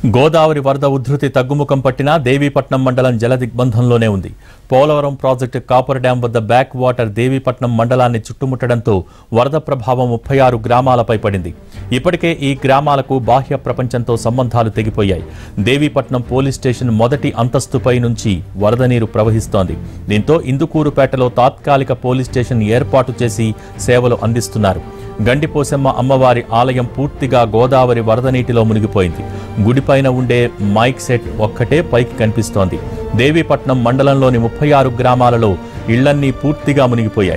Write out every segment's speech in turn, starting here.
గోదావరి వరద ఉధృతి తగ్గుముఖం పట్టినా దేవీపట్నం మండలం జలదిగ్బంధంలోనే ఉంది పోలవరం ప్రాజెక్టు కాపర్ డ్యాం వద్ద బ్యాక్ వాటర్ దేవీపట్నం మండలాన్ని చుట్టుముట్టడంతో వరద ప్రభావం ముప్పై ఆరు గ్రామాలపై పడింది ఇప్పటికే ఈ గ్రామాలకు బాహ్య ప్రపంచంతో సంబంధాలు తెగిపోయాయి దేవీపట్నం పోలీస్ స్టేషన్ మొదటి అంతస్తుపై నుంచి వరద నీరు ప్రవహిస్తోంది దీంతో ఇందుకూరుపేటలో తాత్కాలిక పోలీస్ స్టేషన్ ఏర్పాటు చేసి సేవలు అందిస్తున్నారు గండిపోసమ్మ అమ్మవారి ఆలయం పూర్తిగా గోదావరి వరద నీటిలో మునిగిపోయింది గుడిపైన ఉండే మైక్ సెట్ ఒక్కటే పైకి కనిపిస్తోంది దేవీపట్నం మండలంలోని ముప్పై ఆరు గ్రామాలలో ఇళ్లన్నీ పూర్తిగా మునిగిపోయాయి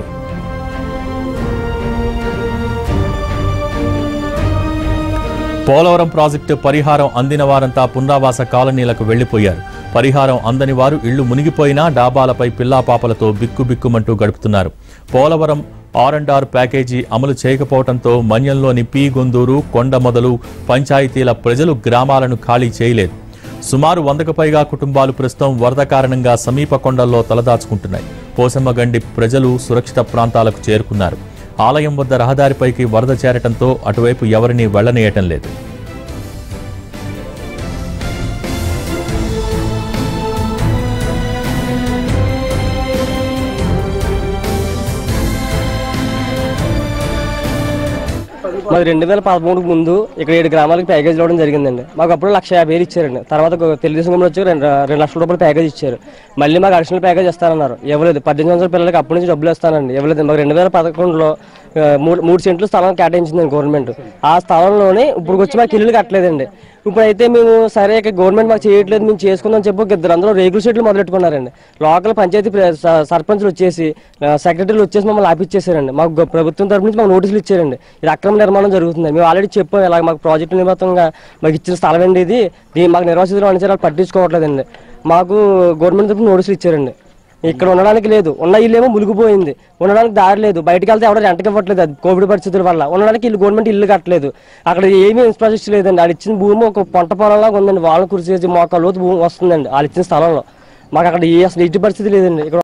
పోలవరం ప్రాజెక్టు పరిహారం అందిన వారంతా పునరావాస కాలనీలకు వెళ్లిపోయారు పరిహారం అందని వారు ఇళ్లు మునిగిపోయినా డాబాలపై పిల్లాపాపలతో బిక్కుబిక్కుమంటూ గడుపుతున్నారు Polavaram R and R package అమలు చేయకపోవడంతో మన్యంలోని పి గొందూరు కొండ మొదలు పంచాయతీల ప్రజలు గ్రామాలను ఖాళీ చేయలేదు సుమారు వందకు పైగా కుటుంబాలు ప్రస్తుతం వరద కారణంగా సమీప కొండల్లో తలదాచుకుంటున్నాయి పోసమ్మగండి ప్రజలు సురక్షిత ప్రాంతాలకు చేరుకున్నారు ఆలయం వద్ద రహదారిపైకి వరద చేరటంతో అటువైపు ఎవరినీ వెళ్లనీయటం లేదు మాది రెండు వేల పదమూడుకు ముందు ఇక్కడ ఏడు గ్రామాలకు ప్యాకేజ్ ఇవ్వడం జరిగిందండి మాకు అప్పుడు లక్ష యాభై వేలు ఇచ్చారండి తర్వాత ఒక తెలుగుదేశం గవర్నమెంట్ వచ్చి రెండు రెండు లక్షల రూపాయలు ప్యాకేజ్ ఇచ్చారు మళ్ళీ మాకు అడిషనల్ ప్యాకేజ్ ఇస్తానన్నారు ఇవ్వలేదు పద్దెనిమిది సంవత్సరాల పిల్లలకి అప్పటి నుంచి డబ్బులు ఇస్తానండి ఇవ్వలేదు మాకు రెండు వేల పదకొండులో ఆ, మూడు మూడు సెంట్లు స్థలం కేటాయించిందండి గవర్నమెంట్ ఆ స్థలంలోనే ఇప్పుడు వచ్చి మాకు ఇల్లు కట్టలేదండి ఇప్పుడైతే మేము సరే ఇక గవర్నమెంట్ మాకు చేయట్లేదు మేము చేసుకుందాం చెప్పి ఒక ఇద్దరు అందరూ రేగుల షెడ్లు మొదలెట్టుకున్నారండి లోకల్ పంచాయతీ ప్ర- స- సర్పంచ్లు వచ్చేసి ఆ, సెక్రటరీలు వచ్చేసి మమ్మల్ని ఆపిచ్చేసారండి మాకు గ- ప్రభుత్వం తరపు నుంచి మాకు నోటీసులు ఇచ్చారండి ఇది అక్రమ నిర్మాణం జరుగుతుంది మేము ఆల్రెడీ చెప్పాం ఇలా మాకు ప్రాజెక్టు నిమిత్తంగా మాకు ఇచ్చిన స్థలం అండి ఇది దీన్ని మాకు నిర్వాసితులు అనుసరాలు పట్టించుకోవట్లేదండి మాకు గవర్నమెంట్ తరపు నోటీసులు ఇచ్చారండి ఇక్కడ ఉండడానికి లేదు ఉన్న ఇల్లు ఏమో మునిగిపోయింది ఉండడానికి దారి లేదు బయటకు వెళ్తే ఎవడో రెంట్కి ఇవ్వట్లేదు అది కోవిడ్ పరిస్థితుల వల్ల ఉండడానికి ఇల్లు గవర్నమెంట్ ఇల్లు కట్టలేదు అక్కడ ఏమీ ఇన్ఫ్రాస్ట్రక్చర్ లేదండి వాళ్ళు ఇచ్చిన భూమి ఒక పంట పొలంలాగా ఉందండి వాళ్ళని కురిసేసి మోకాలు లోతు భూమి వస్తుందండి వాళ్ళు ఇచ్చిన స్థలంలో మాకు అక్కడ ఏ అసలు ఇటు పరిస్థితి లేదండి ఇక్కడ